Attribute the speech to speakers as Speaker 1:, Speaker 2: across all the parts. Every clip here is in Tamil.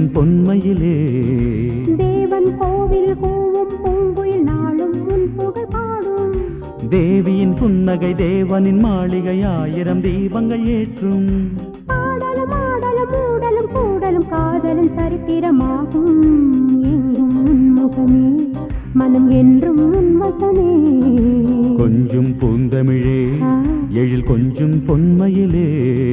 Speaker 1: கொஞ்சம் பொன்மையிலே
Speaker 2: தேவன் கோவில் கூவும் பூங்குயில் நாளும் உன் புகழ் பாடும்
Speaker 1: தேவியின் புன்னகை தேவனின் மாளிகை ஆயிரம் தீபங்கள் ஏற்றும்
Speaker 2: பாடலும் ஆடலும் ஊடலும் கூடலும் காதலும் சரித்திரமாகும் எங்கும் உன்முகமே மனம் என்றும் உன்வசமே
Speaker 1: கொஞ்சம் பூந்தமிழே
Speaker 2: ஆ.
Speaker 1: எழில் கொஞ்சம் பொன்மையிலே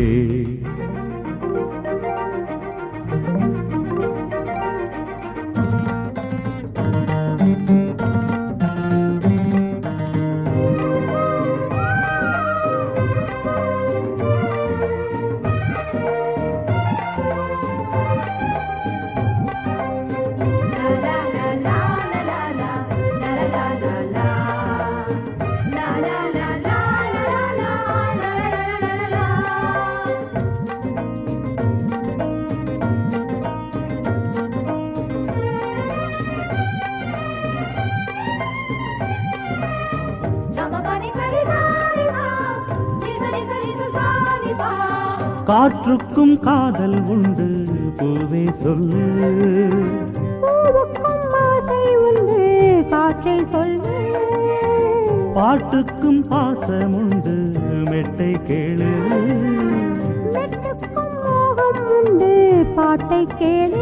Speaker 1: காற்றுக்கும் காதல் உண்டு பூவே சொல்லு
Speaker 2: பூவுக்கும் ஆசை உண்டு காற்றை சொல்லு
Speaker 1: பாட்டுக்கும் பாசம் உண்டு மெட்டை கேளு
Speaker 2: மெட்டுக்கும் மோகம் உண்டு பாட்டை கேளு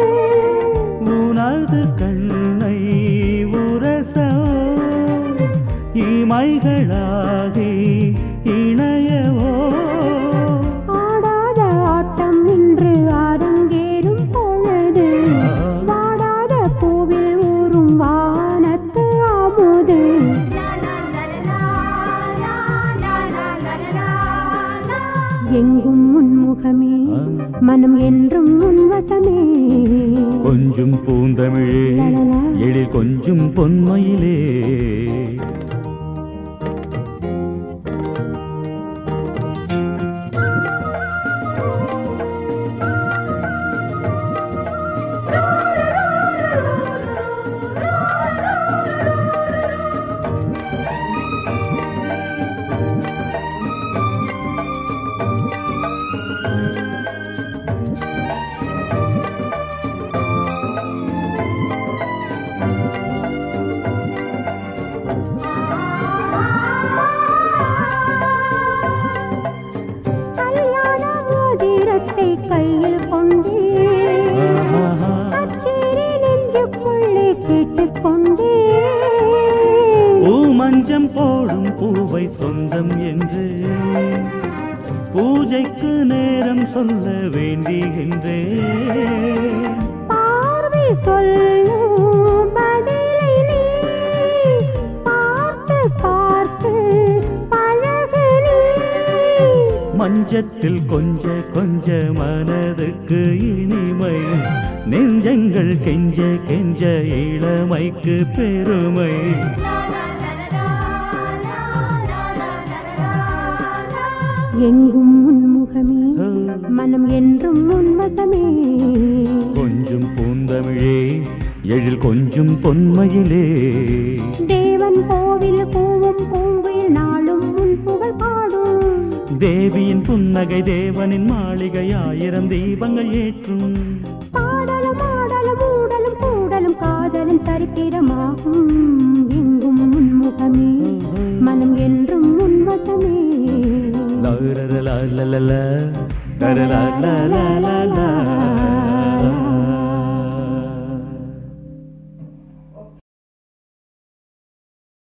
Speaker 1: உனது கண்ணை உரசோ இமைகளாகி இணையவோ
Speaker 2: ஆடாத ஆட்டம் இன்று அரங்கேறும் பொழுது வாடாத பூவில் ஊறும் வானத்து அமுது எங்கும் உன்முகமே மனம் என்றும் உன்வசமே
Speaker 1: கொஞ்சம் பூந்தமிழே எழில் கொஞ்சம் பொன்மையிலே
Speaker 2: கல்யாண மோதிரத்தை கையில் கொண்டே
Speaker 1: ஆஹா.
Speaker 2: கச்சேரி நெஞ்சுக்குள்ளே கேட்டுக்கொண்டே
Speaker 1: பூமஞ்சம் போடும் பூவை சொந்தம் என்று பூஜைக்கு நேரம் சொல்ல வேண்டுகின்றேன்
Speaker 2: பார்வை சொல்லும் பதிலை நீ பார்த்து பார்த்து பழகு நீ
Speaker 1: மஞ்சத்தில் கொஞ்ச கொஞ்ச மனதுக்கு இனிமை நெஞ்சங்கள் கெஞ்ச கெஞ்ச இளமைக்கு பெருமை
Speaker 2: எங்கும் உன்முகமே மனம் என்றும் உன்வசமே
Speaker 1: கொஞ்சம் பூந்தமிழே எழில் கொஞ்சம் பொன்மையிலே
Speaker 2: தேவன் கோவில் கூவும் பூங்குயில் நாளும் உன் புகழ் பாடும்
Speaker 1: தேவியின் புன்னகை தேவனின் மாளிகை ஆயிரம் தீபங்கள் ஏற்றும்
Speaker 2: பாடலும் ஆடலும் ஊடலும் கூடலும் காதலும் சரித்திரமாகும் எங்கும் உன்முகமே மனம் என்றும் உன்வசமே
Speaker 1: லா லா லா லா லா லா லா லா லா லா லா